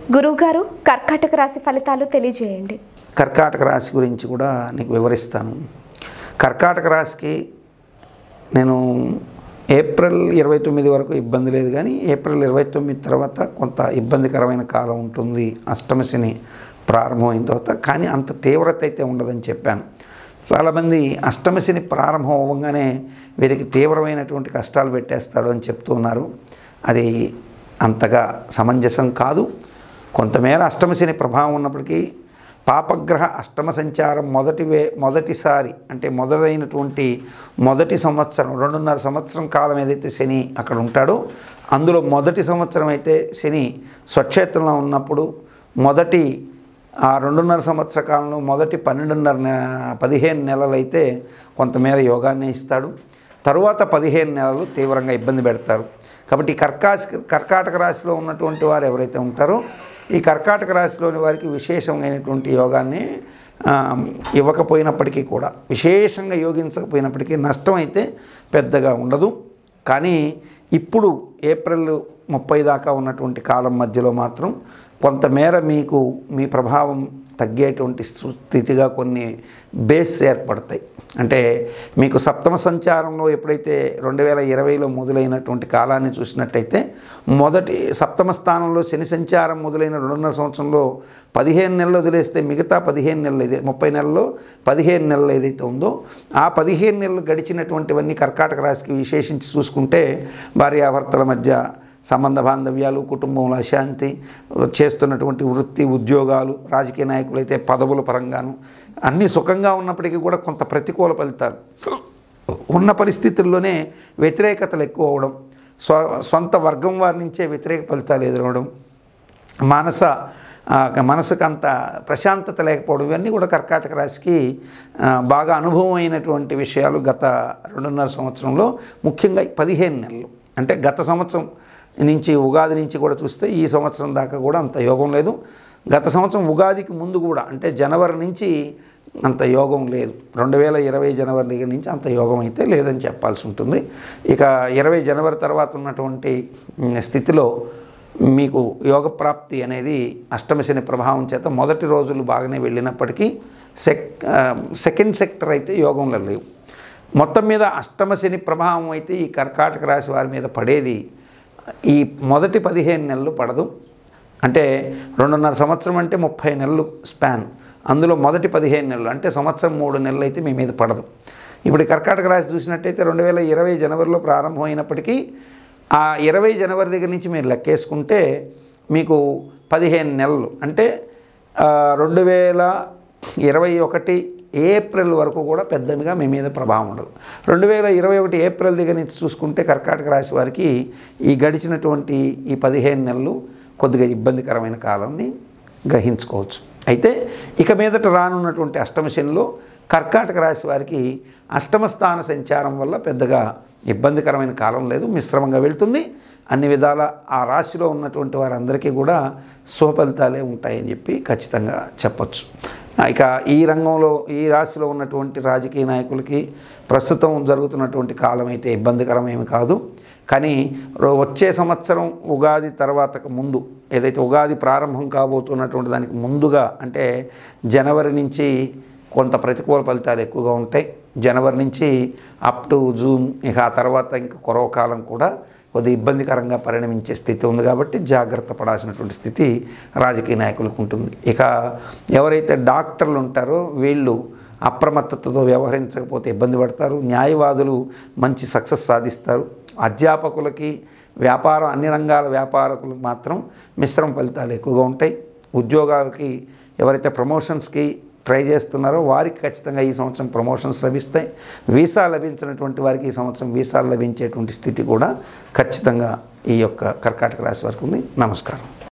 గురువుగారు కర్కాటక రాశి ఫలితాలు తెలియజేయండి కర్కాటక రాశి గురించి కూడా నీకు వివరిస్తాను కర్కాటక రాశికి నేను ఏప్రిల్ ఇరవై తొమ్మిది వరకు ఇబ్బంది లేదు కానీ ఏప్రిల్ ఇరవై తొమ్మిది తర్వాత కొంత ఇబ్బందికరమైన కాలం ఉంటుంది అష్టమశని ప్రారంభమైన తర్వాత కానీ అంత తీవ్రత అయితే ఉండదని చెప్పాను చాలామంది అష్టమశని ప్రారంభం అవ్వగానే వీరికి తీవ్రమైనటువంటి కష్టాలు పెట్టేస్తాడు అని చెప్తూ ఉన్నారు అది అంతగా సమంజసం కాదు కొంతమేర అష్టమశని ప్రభావం ఉన్నప్పటికీ పాపగ్రహ అష్టమ సంచారం మొదటి వే మొదటిసారి అంటే మొదలైనటువంటి మొదటి సంవత్సరం రెండున్నర సంవత్సరం కాలం ఏదైతే శని అక్కడ ఉంటాడో అందులో మొదటి సంవత్సరం అయితే శని స్వక్షేత్రంలో ఉన్నప్పుడు మొదటి ఆ రెండున్నర సంవత్సర కాలంలో మొదటి పన్నెండున్నర నె పదిహేను నెలలైతే కొంతమేర యోగాన్ని ఇస్తాడు తరువాత పదిహేను నెలలు తీవ్రంగా ఇబ్బంది పెడతారు కాబట్టి కర్కాశ కర్కాటక రాశిలో ఉన్నటువంటి వారు ఎవరైతే ఉంటారో ఈ కర్కాటక రాశిలోని వారికి విశేషమైనటువంటి యోగాన్ని ఆ, ఇవ్వకపోయినప్పటికీ కూడా విశేషంగా యోగించకపోయినప్పటికీ నష్టం అయితే పెద్దగా ఉండదు కానీ ఇప్పుడు ఏప్రిల్ ముప్పై దాకా ఉన్నటువంటి కాలం మధ్యలో మాత్రం కొంతమేర మీకు మీ ప్రభావం తగ్గేటువంటి స్థితిగా కొన్ని బేస్ ఏర్పడతాయి అంటే మీకు సప్తమ సంచారంలో ఎప్పుడైతే రెండు వేల ఇరవైలో మొదలైనటువంటి కాలాన్ని చూసినట్టయితే మొదటి సప్తమ స్థానంలో శని సంచారం మొదలైన రెండున్నర సంవత్సరంలో పదిహేను నెలలు వదిలేస్తే మిగతా పదిహేను నెలలు ఇదే ముప్పై నెలల్లో పదిహేను నెలలు ఏదైతే ఉందో ఆ పదిహేను నెలలు గడిచినటువంటివన్నీ కర్కాటక రాశికి విశేషించి చూసుకుంటే భార్యాభర్తల మధ్య సంబంధ బాంధవ్యాలు కుటుంబంలో అశాంతి చేస్తున్నటువంటి వృత్తి ఉద్యోగాలు రాజకీయ నాయకులైతే పదవుల పరంగాను అన్నీ సుఖంగా ఉన్నప్పటికీ కూడా కొంత ప్రతికూల ఫలితాలు ఉన్న పరిస్థితుల్లోనే వ్యతిరేకతలు ఎక్కువ అవడం స్వ సొంత వర్గం వారి నుంచే వ్యతిరేక ఫలితాలు ఎదురవడం మానస ఆ, మనసుకు అంత ప్రశాంతత లేకపోవడం ఇవన్నీ కూడా కర్కాటక రాశికి ఆ, బాగా అనుభవం అయినటువంటి విషయాలు గత రెండున్నర సంవత్సరంలో ముఖ్యంగా పదిహేను నెలలు అంటే గత సంవత్సరం నుంచి ఉగాది నుంచి కూడా చూస్తే ఈ సంవత్సరం దాకా కూడా అంత యోగం లేదు గత సంవత్సరం ఉగాదికి ముందు కూడా అంటే జనవరి నుంచి అంత యోగం లేదు రెండు వేల ఇరవై జనవరి దగ్గర నుంచి అంత యోగం అయితే లేదని చెప్పాల్సి ఉంటుంది ఇక ఇరవై జనవరి తర్వాత ఉన్నటువంటి ఉమ్, స్థితిలో మీకు యోగ ప్రాప్తి అనేది అష్టమశని ప్రభావం చేత మొదటి రోజులు బాగానే వెళ్ళినప్పటికీ సెక్ ఆ, సెకండ్ సెక్టర్ అయితే యోగంలో లేవు మొత్తం మీద అష్టమశని ప్రభావం అయితే ఈ కర్కాటక రాశి వారి మీద పడేది ఈ మొదటి పదిహేను నెలలు పడదు అంటే రెండున్నర సంవత్సరం అంటే ముప్పై నెలలు స్పాన్ అందులో మొదటి పదిహేను నెలలు అంటే సంవత్సరం మూడు నెలలు అయితే మీ మీద పడదు ఇప్పుడు ఈ కర్కాటక రాశి చూసినట్టయితే రెండు వేల ఇరవై జనవరిలో ప్రారంభమైనప్పటికీ ఆ ఇరవై జనవరి దగ్గర నుంచి మీరు లెక్కేసుకుంటే మీకు పదిహేను నెలలు అంటే ఆ, రెండు వేల ఇరవై ఒకటి ఏప్రిల్ వరకు కూడా పెద్దగా మీ మీద ప్రభావం ఉండదు రెండు వేల ఇరవై ఒకటి ఏప్రిల్ దగ్గర నుంచి చూసుకుంటే కర్కాటక రాశి వారికి ఈ గడిచినటువంటి ఈ పదిహేను నెలలు కొద్దిగా ఇబ్బందికరమైన కాలాన్ని గ్రహించుకోవచ్చు అయితే ఇక మీదట రానున్నటువంటి అష్టమ శనిలో కర్కాటక రాశి వారికి అష్టమ స్థాన సంచారం వల్ల పెద్దగా ఇబ్బందికరమైన కాలం లేదు మిశ్రమంగా వెళ్తుంది అన్ని విధాల ఆ రాశిలో ఉన్నటువంటి వారందరికీ కూడా శుభ ఫలితాలే ఉంటాయని చెప్పి ఖచ్చితంగా చెప్పచ్చు ఇక ఈ రంగంలో ఈ రాశిలో ఉన్నటువంటి రాజకీయ నాయకులకి ప్రస్తుతం జరుగుతున్నటువంటి కాలం అయితే ఇబ్బందికరమేమి కాదు కానీ రో- వచ్చే సంవత్సరం ఉగాది తర్వాతకు ముందు ఏదైతే ఉగాది ప్రారంభం కాబోతున్నటువంటి దానికి ముందుగా అంటే జనవరి నుంచి కొంత ప్రతికూల ఫలితాలు ఎక్కువగా ఉంటాయి జనవరి నుంచి అప్ టు జూన్ ఇక ఆ తర్వాత ఇంకా కొరవ కాలం కూడా కొద్ది ఇబ్బందికరంగా పరిణమించే స్థితి ఉంది కాబట్టి జాగ్రత్త పడాల్సినటువంటి స్థితి రాజకీయ నాయకులకు ఉంటుంది ఇక ఎవరైతే డాక్టర్లు ఉంటారో వీళ్ళు అప్రమత్తతతో వ్యవహరించకపోతే ఇబ్బంది పడతారు న్యాయవాదులు మంచి సక్సెస్ సాధిస్తారు అధ్యాపకులకి వ్యాపారం అన్ని రంగాల వ్యాపారకులకు మాత్రం మిశ్రమ ఫలితాలు ఎక్కువగా ఉంటాయి ఉద్యోగాలకి ఎవరైతే ప్రమోషన్స్కి ట్రై చేస్తున్నారో వారికి ఖచ్చితంగా ఈ సంవత్సరం ప్రమోషన్స్ లభిస్తాయి వీసా లభించినటువంటి వారికి ఈ సంవత్సరం వీసాలు లభించేటువంటి స్థితి కూడా ఖచ్చితంగా ఈ యొక్క కర్కాటక రాశి వారికి ఉంది నమస్కారం